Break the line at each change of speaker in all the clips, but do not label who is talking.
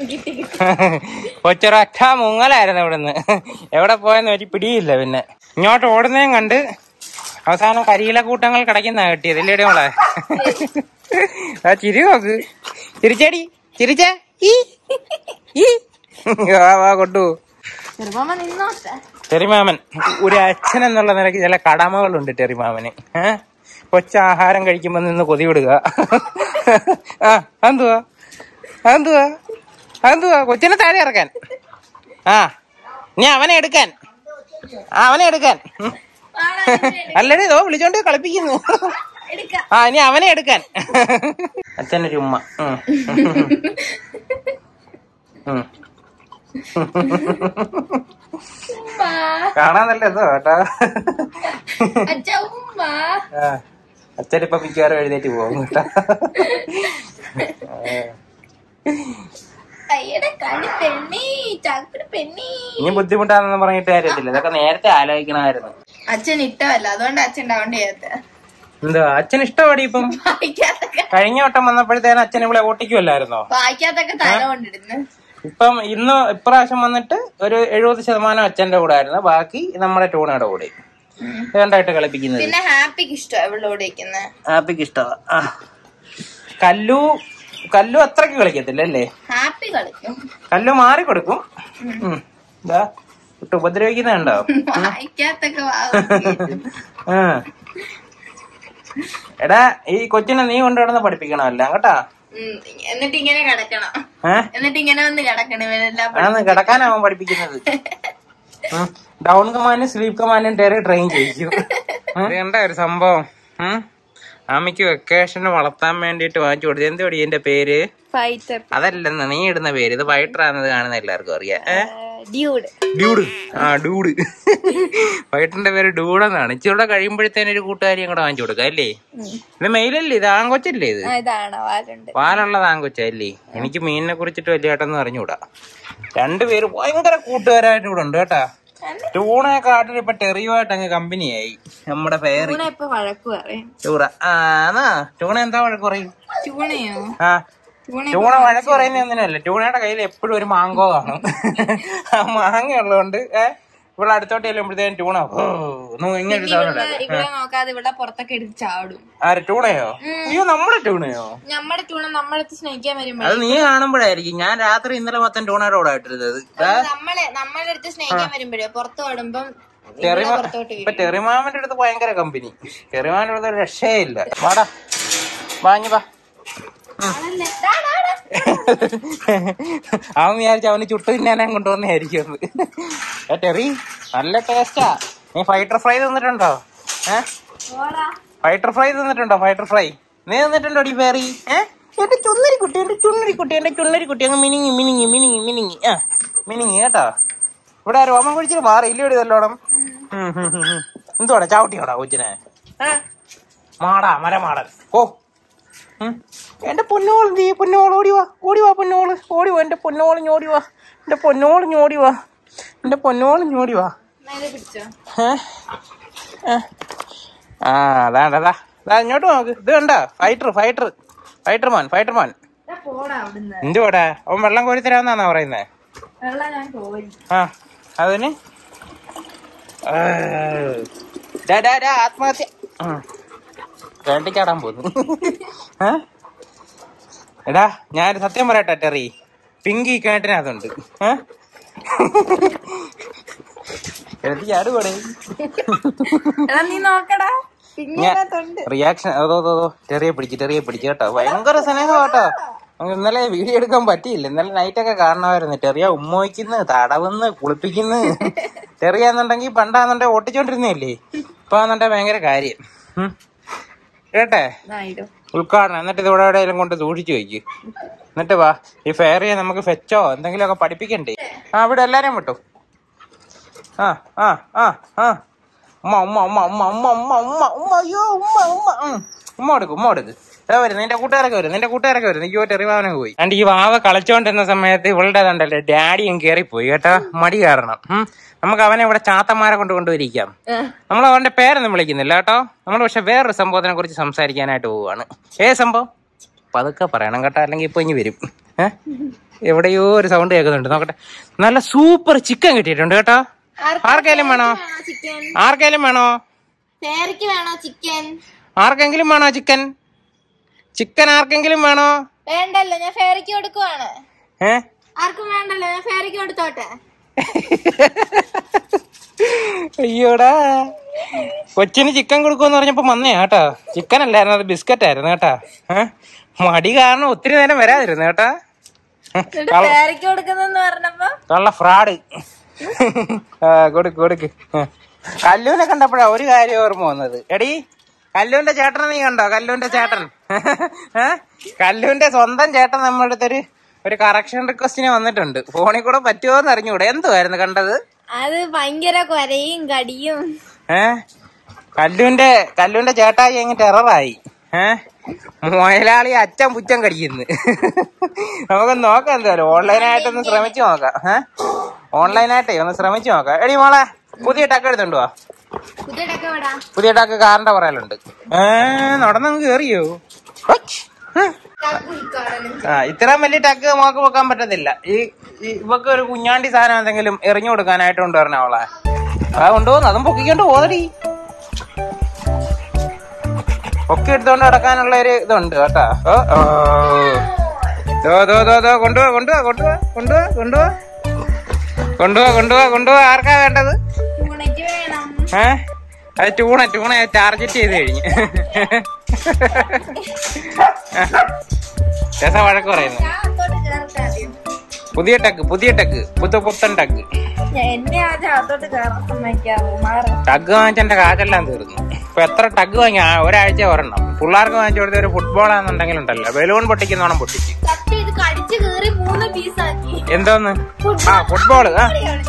കിട്ടി കിട്ടി
കൊച്ചൊരൊറ്റ മുങ്ങലായിരുന്നു ഇവിടുന്ന് എവിടെ പോയെന്ന് ഒരു പിടിയില്ല പിന്നെ ഇങ്ങോട്ട് ഓടുന്നതും കണ്ട് അവസാനം കരിയില കൂട്ടങ്ങൾ കിടക്കുന്ന കിട്ടിയത് ഇല്ലേടി മോളെ ആ ചിരി നോക്ക് ചിരിച്ചേടി ചിരിച്ചേ ഈ ഈ വാ വാ കൊണ്ടു
ചെറുപ്പമ്മ നിന്നോട്ടെ
ടെറിമാമൻ ഒരു അച്ഛൻ എന്നുള്ള നിലയ്ക്ക് ചില കടമകളുണ്ട് ടെറിമാമന് ഏഹ് കൊച്ചാഹാരം കഴിക്കുമ്പോ നിന്ന് കൊതി വിടുക ആ അതെന്തുവാ അതെന്തുവാ അതെന്തുവാ കൊച്ചിനെ താഴെ ഇറക്കാൻ ആ നീ അവനെ എടുക്കാൻ ആ അവനെ എടുക്കാൻ ഉം. അല്ലടി ഇതോ വിളിച്ചോണ്ട് കളിപ്പിക്കുന്നു
എടുക്കാം
ആ ഇനി അവനെ എടുക്കാൻ അച്ഛനൊരു ഉമ്മ ഉം. ഉം.
ഉമ്മ
കാണാൻ നല്ല രസമാ കേട്ടോ
അച്ഛ ഉമ്മ
ആ, അച്ഛനിപ്പൊ മിക്കവാറും എഴുന്നേറ്റ് പോകും കേട്ടോ
അയ്യടെ കടി പെണ്ണി ചാക്കടി പെണ്ണി
ഇനി ബുദ്ധിമുട്ടാണെന്ന് പറഞ്ഞിട്ട് കാര്യത്തില്ല ഇതൊക്കെ നേരത്തെ ആലോചിക്കണമായിരുന്നു
അച്ഛൻ ഇഷ്ടമല്ല അതുകൊണ്ട് അച്ഛൻ ഡൗൺ ചെയ്യാത്ത
എന്താ അച്ഛൻ ഇഷ്ടമാടി ഇപ്പം
വായിക്കാത്തൊക്കെ
കഴിഞ്ഞ വട്ടം വന്നപ്പോഴത്തേനും അച്ഛൻ ഇവിടെ ഓട്ടിക്കുമല്ലായിരുന്നോ
വായിക്കാത്തൊക്കെ തല കൊണ്ടിരുന്നു
ഇപ്പം ഇന്ന് ഇപ്രാവശ്യം വന്നിട്ട് ഒരു എഴുപത് ശതമാനം അച്ഛന്റെ കൂടെ ആയിരുന്നു ബാക്കി നമ്മുടെ ടൂണയുടെ കൂടെ രണ്ടായിട്ട് കളിപ്പിക്കുന്നത്
പിന്നെ ഹാപ്പിക്ക് ഇഷ്ടമാണ് ഇവളോട് ഇരിക്കുന്നത്
ഹാപ്പിക്ക് ഇഷ്ടമാ ആ. കല്ലു കല്ലു അത്രക്ക് കളിക്കത്തില്ല അല്ലേ
ഹാപ്പി കളിക്കും
കല്ലു മാറി കൊടുക്കും ഉം. ദാ, ഇട്ട് ഉപദ്രവിക്കുന്നുണ്ടോ
വായിക്കാത്തൊക്കെ വായിക്കും
ആ. എടാ ഈ കൊച്ചിനെ നീ കൊണ്ടുവന്ന് പഠിപ്പിക്കണമല്ല കേട്ടാ
ഉം, എന്നിട്ട് ഇങ്ങനെ കിടക്കണം
ഏ
എന്നിട്ട് ഇങ്ങനെ വന്ന് കിടക്കണം ഇവരെല്ലാം
ആന്ന് കിടക്കാനാവും പഠിപ്പിക്കുന്നത് ഉം. ഡൗൺ കമാനും സ്ലീപ്പ് കമാനും ടേറെ ട്രെയിൻ ചെയ്യിക്കും കണ്ട ഒരു സംഭവം ഉം. അമ്മയ്ക്ക് വെക്കേഷന് വളർത്താൻ വേണ്ടിട്ട് വാങ്ങിച്ചു കൊടുത്തു എന്തുപടി എന്റെ പേര്
ഫൈറ്റർ
അതല്ലെന്ന് നീ ഇടുന്ന പേര് ഇത് വൈറ്ററാണെന്നത് കാണുന്ന എല്ലാവർക്കും അറിയാം ഏ
ഡ്യൂഡ്
ഡ്യൂഡ് ആ ഡൂഡ് വൈറ്റിന്റെ പേര് ഡൂഡെന്നാണ് ഇച്ചിരൂടെ കഴിയുമ്പോഴത്തേനും ഒരു കൂട്ടുകാരിയും കൂടെ വാങ്ങിച്ചു കൊടുക്കാം അല്ലേ ഇത് മെയിലല്ലേ ഇത് ആങ്കൊച്ചല്ലേ ഇത്
ഇതാണ് വാലുണ്ട്
പാലുള്ളത് ആങ്കൊച്ചല്ലേ എനിക്ക് മീനിനെ കുറിച്ചിട്ട് വലിയായിട്ടൊന്നും അറിഞ്ഞൂടാ രണ്ടുപേരും ഭയങ്കര കൂട്ടുകാരായിട്ട് ഇവിടെ ഉണ്ട് കേട്ടാ ടൂണെ കാട്ടിൽ ഇപ്പൊ ടെറിയുമായിട്ട് അങ്ങ് കമ്പനിയായി നമ്മുടെ പേര്
ചൂണ ഇപ്പൊ വഴക്ക് പറയും
ടൂറ ആ എന്നാ ടൂണ എന്താ വഴക്ക് പറയും
ചൂണയോ
ആ
ചൂണ
ടൂണ വഴക്ക് പറയുന്ന ഒന്നിനല്ല ടൂണയുടെ കയ്യിൽ എപ്പോഴും ഒരു മാങ്കോ കാണും ആ മാങ്ങ ഉള്ളതുകൊണ്ട് ഏ ഇവിടെ അടുത്തോട്ട് ചെല്ലുമ്പോഴത്തേനും ടൂണ ഓ ഒന്ന് ഇങ്ങനെ ഒരു sound
ഇവിടെ
ഉണ്ടാക്കും.
ഇവിടെ നോക്കാതെ ഇവിടെ പുറത്തൊക്കെ എടുത്ത് ചാടും
ആര് ടൂണയോ അയ്യോ നമ്മുടെ ടൂണയോ
നമ്മുടെ ടൂണ നമ്മളടുത്ത് സ്നേഹിക്കാൻ വരുമ്പോ
അത് നീ കാണുമ്പോഴായിരിക്കും ഞാൻ രാത്രി ഇന്നലെ മൊത്തം ടൂണയുടെ കൂടെ ആയിട്ടിരുന്നത്
നമ്മളെ നമ്മളെ അടുത്ത് സ്നേഹിക്കാൻ വരുമ്പോഴേ പുറത്ത് ഓടുമ്പം
ടെറിമ
പുറത്തോട്ട്
ഇപ്പൊ ടെറിമാമന്റെ അടുത്ത് ഭയങ്കര കമ്പനി ടെറിമാമന്റെ അടുത്ത് ഒരു രക്ഷയില്ല വാടാ വാങ്ങി വാ
ആണല്ലേ? ദാ, ദാ, ദാ.
അവൻ വിചാരിച്ച അവന് ചുട്ടു തിന്നാനാൻ കൊണ്ടുവന്നായിരിക്കും ഏ ടെറി നല്ല ടേസ്റ്റാ നീ ഫൈറ്റർ ഫ്രൈ തിന്നിട്ടുണ്ടോ ഏ
പോടാ.
ഫൈറ്റർ ഫ്രൈ തിന്നിട്ടുണ്ടോ ഫൈറ്റർ ഫ്രൈ നീ തിന്നിട്ടുണ്ടോ ഡി പേറി ഏ എന്റെ ചുന്നരി കുട്ടി എന്റെ ചുന്നരി കുട്ടി എന്റെ ചുന്നരി കുട്ടി അങ്ങ് മിനിങ്ങി മിനിങ്ങി മിനിങ്ങി മിനിങ്ങി ആ മിനിങ്ങി കേട്ടോ ഇവിടെ രോമം കുഴിച്ചിട്ട് മാറി ഇല്ലയോടി ഇതല്ലോടം എന്തുവാടാ ചവിട്ടിയോടാ കൊച്ചിനെ ഏ മാടാ മരമാടൻ ഓ ഉം. എന്റെ പൊന്നോൾ നീ പൊന്നോൾ ഓടി വാ ഓടി വാ പൊന്നോള് ഓടി വാ എന്റെ പൊന്നോള് ഞോടി വാ എന്റെ പൊന്നോള് ഞോടി വാ എന്റെ പൊന്നോള് ഞോടി വാ
നേരെ പിടിച്ചോ
ഏ? ഏ? ആ അതാണ്ട് അതാ അതാ ഇങ്ങോട്ട് നോക്ക് ഇത് കണ്ട fighter fighter fighter man fighter man
ദാ, പോടാ അവിടുന്ന്
എന്തുവാടാ അവൻ വെള്ളം കോരി തരാമെന്നാണോ പറയുന്നേ
വെള്ളം ഞാൻ കോരി
ആ അതിന് ആ. ഡാ, ഡാ, ഡാ, ആത്മഹത്യ രണ്ടി ചാടാൻ പോന്നു ഏ? എടാ ഞാൻ സത്യം പറയട്ടെ ടെറി പിങ്കി കിണറ്റിനകത്തുണ്ട് ഏ? കിണറ്റി ചാടുകൂടെ
എടാ നീ നോക്കടാ
ഞാൻ റിയാക്ഷൻ അതോ അതോ അതോ ടെറിയെ പിടിച്ച് ടെറിയെ പിടിച്ച് കേട്ടോ ഭയങ്കര സ്നേഹം കേട്ടോ നമുക്ക് ഇന്നലെ വീഡിയോ എടുക്കാൻ പറ്റിയില്ല ഇന്നലെ നൈറ്റ് ഒക്കെ കാണണമായിരുന്നു ടെറിയ ഉമ്മോയ്ക്കുന്നു തടവുന്ന് കുളിപ്പിക്കുന്നു ടെറിയാന്നുണ്ടെങ്കിൽ പണ്ടാന്നുണ്ടെ ഓട്ടിച്ചോണ്ടിരുന്നല്ലേ ഇപ്പൊ എന്നുണ്ടെ ഭയങ്കര കാര്യം ഉം. കേട്ടെ
ഇടും
ഉദ്ഘാടനം എന്നിട്ട് ഇത് ഇവിടെ എവിടെയെങ്കിലും കൊണ്ട് സൂക്ഷിച്ചു വയ്ക്ക് എന്നിട്ട് വാ ഈ ഫെയറിയെ നമുക്ക് ഫെച്ചോ എന്തെങ്കിലുമൊക്കെ പഠിപ്പിക്കണ്ടേ ആ ഇവിടെ എല്ലാരെയും വിട്ടു ആ ആ ആ ആ ഉമ്മ ഉമ്മ ഉമ്മ ഉമ്മ ഉമ്മ ഉമ്മ ഉമ്മ ഉമ്മ അയ്യോ ഉമ്മ ഉമ്മ ഉം. ഉമ്മ കൊടുക്കും ഉമ്മ കൊടുക്ക് ഏ വരും നിന്റെ കൂട്ടുകാരൊക്കെ വരും നിന്റെ കൂട്ടുകാരൊക്കെ വരും നീ ടെറിവാവനൊക്കെ പോയി ആണ്ട് ഈ വാവ കളിച്ചോണ്ടിരുന്ന സമയത്ത് ഇവളുടെ കണ്ടല്ലേ ഡാഡിയും കയറിപ്പോയി കേട്ടോ മടി കാരണം ഉം. നമുക്ക് അവനെ ഇവിടെ ചാത്തന്മാരെ കൊണ്ട് കൊണ്ടുവരിക്കാം നമ്മൾ അവന്റെ പേരൊന്നും വിളിക്കുന്നില്ല കേട്ടോ നമ്മൾ പക്ഷെ വേറൊരു സംഭവത്തിനെ കുറിച്ച് സംസാരിക്കാനായിട്ട് പോവുകയാണ് ഏത് സംഭവം പതുക്കെ പറയണം കേട്ടോ അല്ലെങ്കിൽ ഇപ്പൊ ഇനി വരും ഏ എവിടെയോ ഒരു സൗണ്ട് കേൾക്കുന്നുണ്ട് നോക്കട്ടെ നല്ല സൂപ്പർ ചിക്കൻ കിട്ടിയിട്ടുണ്ട് കേട്ടോ ആർക്കെങ്കിലും വേണോ
ചിക്കൻ
ആർക്കെങ്കിലും വേണോ
ഫേറിക്ക് വേണോ ചിക്കൻ
ആർക്കെങ്കിലും വേണോ ചിക്കൻ ചിക്കൻ ആർക്കെങ്കിലും വേണോ
വേണ്ടല്ലോ ഞാൻ ഫേറിക്ക് കൊടുക്കുവാണ്
ഏ
ആർക്കും വേണ്ടല്ലോ ഞാൻ ഫേറിക്ക് കൊടുത്തോട്ടെ
അയ്യോടാ കൊച്ചിന് ചിക്കൻ കൊടുക്കുമെന്ന് പറഞ്ഞപ്പോ വന്നേ കേട്ടോ ചിക്കൻ അല്ലായിരുന്നു അത് ബിസ്ക്കറ്റ് ആയിരുന്നു കേട്ടാ ഏ മടി കാരണം ഒത്തിരി നേരം വരാതിരുന്നു കേട്ടാ കള്ള-
ഫേറിക്ക് കൊടുക്കുന്നെന്ന് പറഞ്ഞപ്പോ
കള്ള ഫ്രാഡ് ആ കൊടുക്ക് കൊടുക്ക് ആ. കല്ലൂനെ കണ്ടപ്പോഴാ ഒരു കാര്യം ഓർമ്മ വന്നത് എടി കല്ലൂന്റെ ചേട്ടനെ നീ കണ്ടോ കല്ലൂന്റെ ചേട്ടൻ ഏ കല്ലൂന്റെ സ്വന്തം ചേട്ടൻ നമ്മുടെ അടുത്തൊരു ഒരു കറക്ഷൻ റിക്വസ്റ്റിന് വന്നിട്ടുണ്ട് ഫോണിൽ കൂടെ പറ്റുമോ എന്ന് അറിഞ്ഞൂടെ എന്തുവായിരുന്നു കണ്ടത്
അത് ഭയങ്കര കൊരയും കടിയും
ഏ കല്ലുവിന്റെ കല്ലുവിന്റെ ചേട്ടായി അങ്ങ് ടെററായി ഏ മുയലാളി അച്ഛൻ പുച്ഛം കടിക്കുന്നു നമുക്ക് നോക്കാം എന്തായാലും ഓൺലൈനായിട്ടൊന്ന് ശ്രമിച്ചു നോക്കാം ഏ ഓൺലൈനായിട്ടേ ഒന്ന് ശ്രമിച്ചു നോക്കാം എടി മോളെ പുതിയ ടക്ക് എടുത്തോണ്ട് വാ
പുതിയ ടക്ക വിടാ
പുതിയ ടക്ക് കാറിന്റെ പുറയിലുണ്ട് ഏ നടന്നങ്ങ് കേറിയോ ഉച്ച്. ഉം. ആ ഇത്രയും വലിയ ടക്ക് മോക്ക് വെക്കാൻ പറ്റത്തില്ല ഈ ഈ ഇവക്ക് ഒരു കുഞ്ഞാണ്ടി സാധനം എന്തെങ്കിലും എറിഞ്ഞു കൊടുക്കാനായിട്ട് കൊണ്ടുവരണ അവളെ ആ കൊണ്ടുപോകുന്നു അതും പൊക്കിക്കൊണ്ട് പോതടി പൊക്കി എടുത്തോണ്ട് നടക്കാനുള്ള ഒരു ഇതുണ്ട് കേട്ടാ ഓ ഓ ദോ ദോ ദോ ദോ കൊണ്ടുപോവാ കൊണ്ടുപോവാ കൊണ്ടുപോവാ കൊണ്ടുപോവാ കൊണ്ടുപോവാ കൊണ്ടുപോവാ കൊണ്ടുപോവാ കൊണ്ടുപോവാ ആർക്കാ വേണ്ടത്
പൂണയ്ക്ക് വേണം
ഏ അത് ട്യൂണ ട്യൂണ ടാർഗറ്റ് ചെയ്ത് കഴിഞ്ഞ് രസ വഴക്ക് പറയുന്നു
ഞാൻ അകത്തോട്ട് കേറട്ടെ ആദ്യം
പുതിയ ടക്ക് പുതിയ ടക്ക് പുതു പുത്തൻ ടക്ക്
ഞാൻ എന്നെ ആദ്യം അകത്തോട്ട് കയറാൻ സമ്മതിക്കാവോ മാറി
ടഗ് വാങ്ങിച്ചെന്റെ കാശെല്ലാം തീർന്നു ഇപ്പൊ എത്ര ടഗ് വാങ്ങി ആ, ഒരാഴ്ച ഒരെണ്ണം പിള്ളേർക്ക് വാങ്ങിച്ചു കൊടുത്ത ഒരു ഫുട്ബോൾ ആണെന്നുണ്ടെങ്കിൽ ഉണ്ടല്ലോ ബലൂൺ പൊട്ടിക്കുന്നോണം പൊട്ടിച്ച്
കട്ട് ഇത് കടിച്ചു കീറി മൂന്ന് പീസാക്കി
എന്തോന്ന് ആ ഫുട്ബോൾ ആ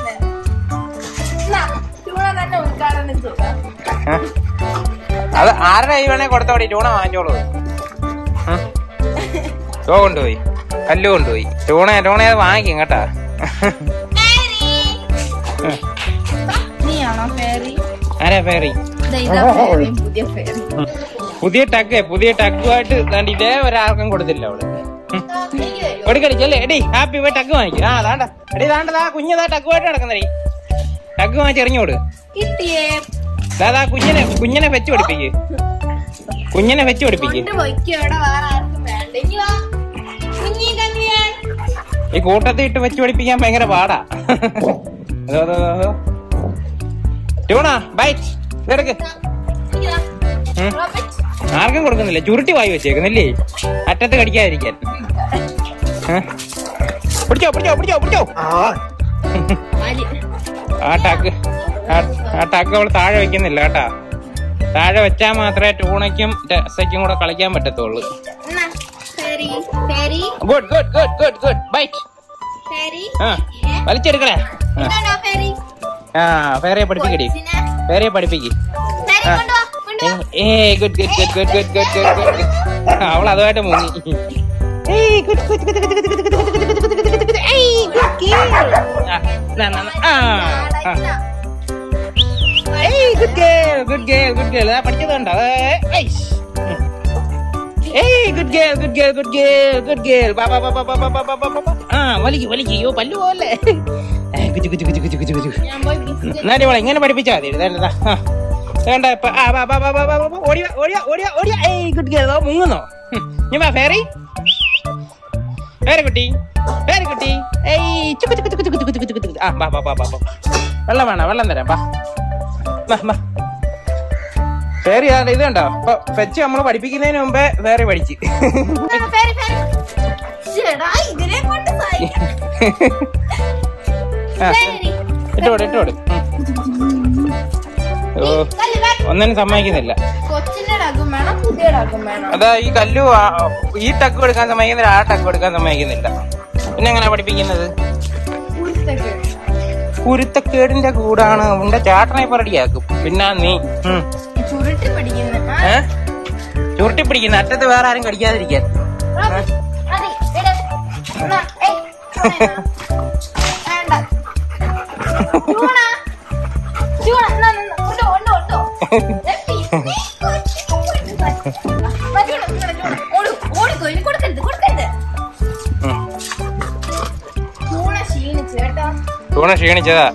ചൂണ തന്നെ ഉദ്ഘാടനം ചെയ്യാം
ഏ? അത് ആരുടെ കൈ വേണേ കൊടുത്തോടി ട്യൂണ വാങ്ങിച്ചോളൂ ഉം. ടോ കൊണ്ടുപോയി കല്ല് കൊണ്ടുപോയി ട്യൂണ ട്യൂണ അത് വാങ്ങിക്കും കേട്ടാ ഉം.
നീയാണോ ഫേറി
ആരാ പേറി
ദേ ഇതാ ഫേറി പുതിയ ഫേറി
പുതിയ ടഗ് പുതിയ ടഗുമായിട്ട് ദാണ്ട് ഇതേ ഒരാൾക്കും കൊടുത്തില്ല അവള് ഉം.
എനിക്ക് തരുമോ
ഓടിക്കടി ചെല്ലേ എടി ഹാപ്പി പോയി ടഗ് വാങ്ങിക്കും ആ താണ്ട എടി താണ്ടതാ കുഞ്ഞതാ ടഗുമായിട്ട് നടക്കുന്നടി ടഗ് വാങ്ങിച്ച് എറിഞ്ഞോട്
കിട്ടിയേ
ദാ കുഞ്ഞിനെ കുഞ്ഞിനെ വെച്ച് പഠിപ്പിക്ക് കുഞ്ഞിനെ വെച്ച് പഠിപ്പിക്ക്
കൊണ്ട് പൊയ്ക്കോ ഇവിടെ വേറെ ആർക്കും വേണ്ട ഇനി വാ കുഞ്ഞി കന്നിയാൻ
ഈ കൂട്ടത്തിൽ ഇട്ട് വെച്ച് പഠിപ്പിക്കാൻ ഭയങ്കര പാടാ അതോ അതോ അതോ ട്യൂണ ബൈറ്റ് ഇതെടുക്ക്
ഇതാ
ഉം.
റോബർട്ട്
ആർക്കും കൊടുക്കുന്നില്ല ചുരുട്ടി വായി വെച്ചേക്കുന്നില്ലേ അറ്റത്ത് കടിക്കാതിരിക്കാൻ ഏ? പിടിച്ചോ പിടിച്ചോ പിടിച്ചോ പിടിച്ചോ
വലി
ആ ടക്ക് ആ- ആ ടക്ക് അവൾ താഴെ വെക്കുന്നില്ല കേട്ടാ താഴെ വെച്ചാൽ മാത്രമേ ട്യൂണയ്ക്കും രസയ്ക്കും കൂടെ കളിക്കാൻ പറ്റത്തുള്ളൂ
എന്നാ Fairy Fairy
good good good good good bite
Fairy
ആ വലിച്ചെടുക്കണേ ആ.
എന്താണോ ഫേറി
ആ ഫേറിയെ പഠിപ്പിക്കടി
കൊച്ചിനെ
ഫേറിയെ പഠിപ്പിക്ക്
ഫേറി
ആ.
കൊണ്ടുവാ കൊണ്ടുവാ
ഏ good good good good good good good good അവൾ അതുമായിട്ട് മുങ്ങി ഏയ് good good good good good good good good good good good good ഏയ് ഗുഡ് ഗേൾ ആ ന, ന, ന, ആ ആ. ഏയ് good girl good girl good girl ആ പഠിച്ചത് കണ്ടോ ഏയ് good girl good girl good girl good girl ബാ ബാ ബാ ബാ ബാ ബാ ബാ ബാ ബാ ബാ ആ വലിക്ക് വലിക്ക് അയ്യോ പല്ലു പോലെ ഗുജു ഗുജു ഗുജു ഗുജു ഗുജു ഗുജു
ഞാൻ പോയി ബിസ്ക്കറ്റ്
എന്നാലും മോളെ ഇങ്ങനെ പഠിപ്പിച്ചാ മതി ഇതാ, ഇതാ, ആ. വേണ്ട ഇപ്പൊ ആ വാ വാ വാ വാ വാ വാ, വാ. ഓടി വാ, ഓടി വാ, ഓടി വാ, ഓടി വാ. ഏയ് ഗുഡ് ഗേൾ മുങ്ങുന്നോ ഹും. ഇനി വാ ഫേറി ഫേറി കുട്ടി ഫേറി കുട്ടി ഏയ് ചുക്ക് ചുക്ക് ചുക്ക് ചുക്ക് ചുക്ക് ചുക്ക് ചുക്ക് ചുക്ക്. ആ വാ വാ വാ വാ വാ വെള്ളം വേണം വെള്ളം തരാം വാ വാ വാ ഫേറി ആ, ഇത് കണ്ടോ ഇപ്പൊ വെച്ച് നമ്മള് പഠിപ്പിക്കുന്നതിന് മുമ്പേ ഫേറി പഠിച്ച്
ആ, ഫേറി ഫേറി ചേടാ ഇതിനെ കൊണ്ട് സഹിക്കണം
ആ
ഫേറി
ഇട്ടോട് ഇട്ടോട് ഓ
കല്ല് വാ.
ഒന്നിനും സമ്മതിക്കുന്നില്ല
കൊച്ചിന്റെ ഡഗും വേണം പുതിയ ഡഗും വേണം
അതാ ഈ കല്ലു ആ- ഈ ടക്ക് എടുക്കാൻ സമ്മതിക്കുന്നില്ല ആ ടക്ക് എടുക്കാൻ സമ്മതിക്കുന്നില്ല പിന്നെ എങ്ങനെ പഠിപ്പിക്കുന്നത്
ഉരുത്തൊക്കെ
കുരുത്തക്കേടിന്റെ കൂടാണ് ഉന്റെ ചേട്ടനെ ഇപ്പൊ റെഡിയാക്കും പിന്നെ നീ ഉം.
ചുരുട്ടി പഠിക്കുന്ന ആ,
ഏ ചുരുട്ടി പിടിക്കുന്ന അറ്റത്ത് വേറെ ആരും കടിക്കാതിരിക്കാൻ
റോബർട്ട്, മതി, ഇട്. എന്നാ, ഏയ്, ചൂണ എന്നാ. വേണ്ട. ചൂണ. ചൂണ, എന്നാ, എന്നാ, ഉണ്ടോ, ഉണ്ടോ, ഉണ്ടോ. ദേ, please, നീ കൊച്ചു, കൊച്ചു. വാ, ചൂണ, ചൂണ, ചൂണ. ഓടു, ഓടിക്കോ, ഇനി കൊടുക്ക
ടൂണ ക്ഷീണിച്ചതാ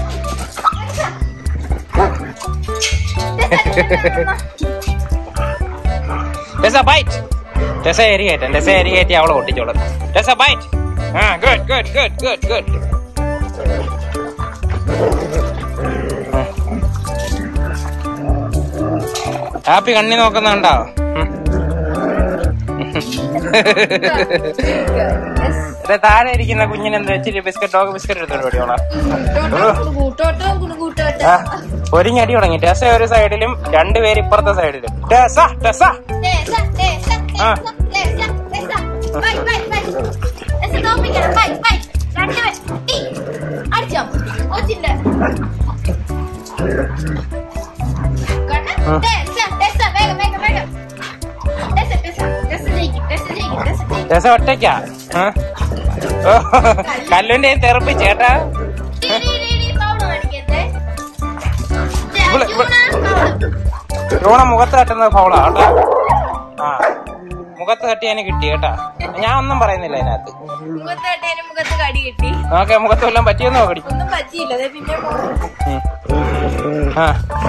ടെസ ബൈറ്റ് ടെസ ഏരി കയറ്റാം ടെസ ഏരി കയറ്റി അവളെ ഒട്ടിച്ചോളും ടെസ ബൈറ്റ് ആ good good good good good happy കണ്ണി നോക്കുന്നുണ്ടോ ഉം. ഇത് താഴെ ഇരിക്കുന്ന കുഞ്ഞിന് എന്താ വെച്ചിട്ട് ബിസ്ക്കറ്റ് ഡോഗ് ബിസ്ക്കറ്റ് എടുത്തോണ്ട് ഓടിയോളാം ആ, ഒരുങ്ങടി തുടങ്ങി ടെസ ഒരു സൈഡിലും രണ്ടുപേര് ഇപ്പുറത്തെ സൈഡിലും ടെസ ടെസ ആ.
അടിച്ചോ കൊച്ചിന്റെ കണ്ണ്
ആ.
ടെസ ടെസ വേഗം വേഗം വേഗം ടെസ ടെസ ടെസ ജയിക്കും ടെസ ജയിക്കും ടെസ ജയിക്കും
ടെസ ഒറ്റയ്ക്കാ ആ? ഓ, കല്ലുന്റെ തെറുപ്പ് ചേട്ടാ
ഡി, ഡി, ഡി, ഡി, foul കാണിക്കരുതേ. ദേ,
ഇവള്- ഇവള്-
foul.
ടൂണ മുഖത്ത് തട്ടുന്നത് ഫൗളാ കേട്ടോ ആ മുഖത്ത് തട്ടിയാന് കിട്ടി കേട്ടാ ഞാൻ ഒന്നും പറയുന്നില്ല അതിനകത്ത്
മുഖത്ത് തട്ടിയതിന് മുഖത്ത് കടി കിട്ടി
നോക്കെ മുഖത്ത് വല്ലതും പറ്റിയെന്ന് നോക്കടി
ഒന്നും പറ്റിയില്ല ദേ പിന്നെ
ഉം. ആ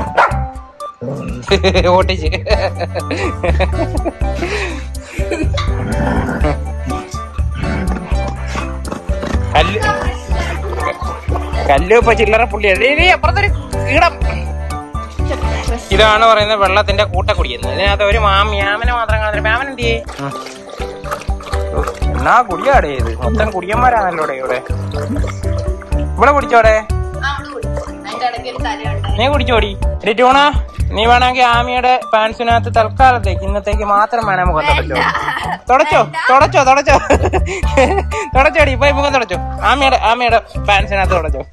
ഓട്ടിച്ച് കല്ല് കല്ല് ഇപ്പൊ ചില്ലറ പുള്ളിയാണ് ഇനി അപ്പുറത്തൊരു കീടം ഇതാണ് പറയുന്നത് വെള്ളത്തിന്റെ കൂട്ടക്കുടിയെന്ന് ഇതിനകത്ത് ഒരു മാം യാമനെ മാത്രം കാണുന്നില്ല മാമൻ എന്ത് ചെയ്യേ എന്നാ കുടിയാടേ ഇത് മൊത്തം കുടിയന്മാരാണല്ലോ ഇവിടെ ഇവിടെ കുടിച്ചോടെ
അതിന്റെ ഇടയ്ക്ക് ഒരു തലയുണ്ട്
നീ കുടിച്ചോടി രിറ്റൂണ നീ വേണമെങ്കിൽ ആമിയുടെ പാൻസിനകത്ത് തൽക്കാലത്തേക്ക് ഇന്നത്തേക്ക് മാത്രം വേണേ മുഖം തുടച്ചോ തുടച്ചോ തുടച്ചോ തുടച്ചോ തുടച്ചോടി ഇപ്പൊ ഈ മുഖം തുടച്ചോ ആമിയുടെ ആമിയുടെ പാൻസിനകത്ത് തുടച്ചോ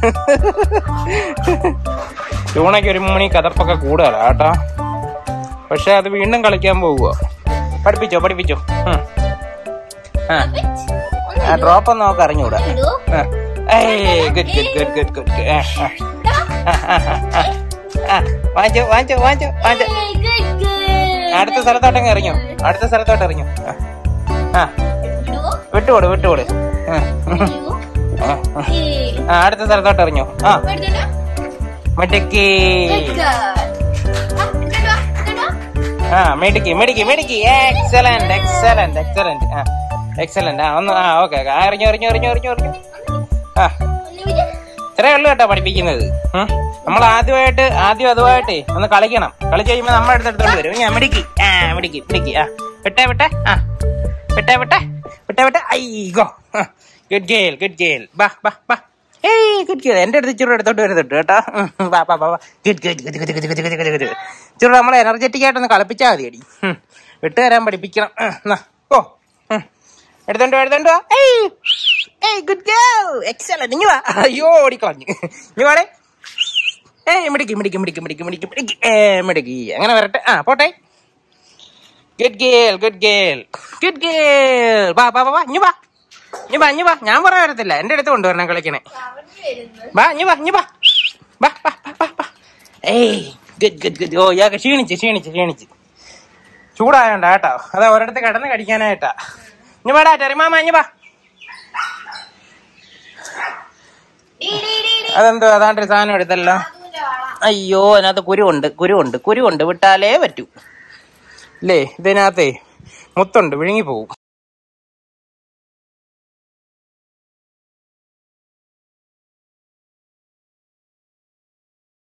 ട്യൂണയ്ക്ക് ഒരു മണി കതപ്പൊക്കെ കൂടുതലാ കേട്ടോ പക്ഷെ അത് വീണ്ടും കളിക്കാൻ പോവുക പഠിപ്പിച്ചോ പഠിപ്പിച്ചോ ഉം. ആ ആ ഡ്രോപ്പ് ഒന്ന് നോക്ക് അറിഞ്ഞൂടാ
ഇടൂ.
ആ. ഏയ് good good good good good ആ ആ ആ, ആ, ആ, ആ. വാങ്ങിച്ചോ വാങ്ങിച്ചോ വാങ്ങിച്ചോ വാങ്ങിച്ചോ
ഏയ്, good, good.
അടുത്ത സ്ഥലത്തോട്ടങ്ങ് ഇറങ്ങിയോ അടുത്ത സ്ഥലത്തോട്ട് ഇറങ്ങിയോ ആ. ആ
ഇടൂ.
വിട്ടുകൊടു വിട്ടുകൊടു ആ.
ഇടൂ.
ആ, ആ.
ഏയ്.
ആ അടുത്ത സ്ഥലത്തോട്ട് ഇറങ്ങിയോ ആ
എടുത്തോണ്ട് വാ.
മിടുക്കി
Good girl. ആ, എടുത്തോണ്ട് വാ, എടുത്തോണ്ട് വാ.
ആ മിടുക്കി മിടുക്കി മിടുക്കി എക്സലന്റ് എക്സലന്റ് എക്സലന്റ് ആ എക്സലന്റ് ആ ഒന്ന് ആ ഓക്കെ ആ ഇറങ്ങി ഇറങ്ങി ഇറങ്ങി ഇറങ്ങി ഇറങ്ങി ആ
ഒന്ന് വിട്.
ഇത്രേ ഉള്ളു കേട്ടോ പഠിപ്പിക്കുന്നത് ഉം. നമ്മൾ ആദ്യമായിട്ട് ആദ്യം അതുമായിട്ടേ ഒന്ന് കളിക്കണം കളിച്ച് കഴിയുമ്പോ നമ്മൾ അടുത്തെടുത്തോണ്ട് വരും ഞാൻ മിടിക്കി ആ മിടിക്കി മിടിക്കി ആ വിട്ടേ വിട്ടേ ആ വിട്ടേ വിട്ടേ വിട്ടേ വിട്ടേ അയ്യോ ഗുഡ് ഗേൽ ഗുഡ് ഗേൽ ബാ ബാ ബാ ഏയ് ഗുഡ് ഗേൽ എന്റെ അടുത്ത് ഇച്ചിരി എടുത്തോണ്ട് വരുന്നുണ്ട് കേട്ടോ ഉം, ബാ ബാ ബാ good good good good good good good good ഇച്ചിരി നമ്മളെ എനർജറ്റിക് ആയിട്ടൊന്ന് കളിപ്പിച്ചാൽ മതി അടി ഉം. വിട്ട് തരാൻ പഠിപ്പിക്കണം ഉം, എന്നാ, ഓ ഉം. എടുത്തോണ്ട് വാ, എടുത്തോണ്ട് വാ. ഏയ് ഏയ് ഗുഡ് ഗേൾ എക്സലന്റ് ഇങ്ങ് വാ അയ്യോ ഓടിക്കളഞ്ഞു ഇങ്ങ് വാടേ ഏയ് മിടിക്ക് മിടിക്ക് മിടിക്ക് മിടിക്ക് മിടിക്ക് മിടിക്ക് ഏ മിടിക്ക് അങ്ങനെ വരട്ടെ ആ പോട്ടെ good girl good girl good girl വാ വാ വാ വാ ഇഞ്ഞു വാ ഇഞ്ഞു വാ ഇഞ്ഞു വാ ഞാൻ പറയാൻ വരത്തില്ല എന്റെ അടുത്ത് കൊണ്ടുവരണം കളിക്കണേ
അവന് വരുന്നു.
വാ ഇഞ്ഞു വാ ഇഞ്ഞു വാ വാ വാ വാ വാ വാ ഏയ് ഗുഡ് ഗുഡ് ഗുഡ് ഓ ഇയാൾക്ക് ക്ഷീണിച്ച് ക്ഷീണിച്ച് ക്ഷീണിച്ച് ചൂടായോണ്ടാ കേട്ടോ അതാ ഒരിടത്ത് കിടന്ന് കടിക്കാനായിട്ടാ ഇഞ്ഞു വാടാ ടെറിമാമ ഇഞ്ഞു വാ
ഡീ, ഡീ, ഡീ, ഡീ.
അതെന്തോ അതാണ്ടൊരു സാധനം എടുത്തല്ലോ
അതുകൊണ്ട് വള.
അയ്യോ അതിനകത്ത് കുരുവുണ്ട് കുരുവുണ്ട് കുരുവുണ്ട് വിട്ടാലേ പറ്റൂ അല്ലേ ഇതിനകത്തേ മുത്തുണ്ട് വിഴുങ്ങി പോവും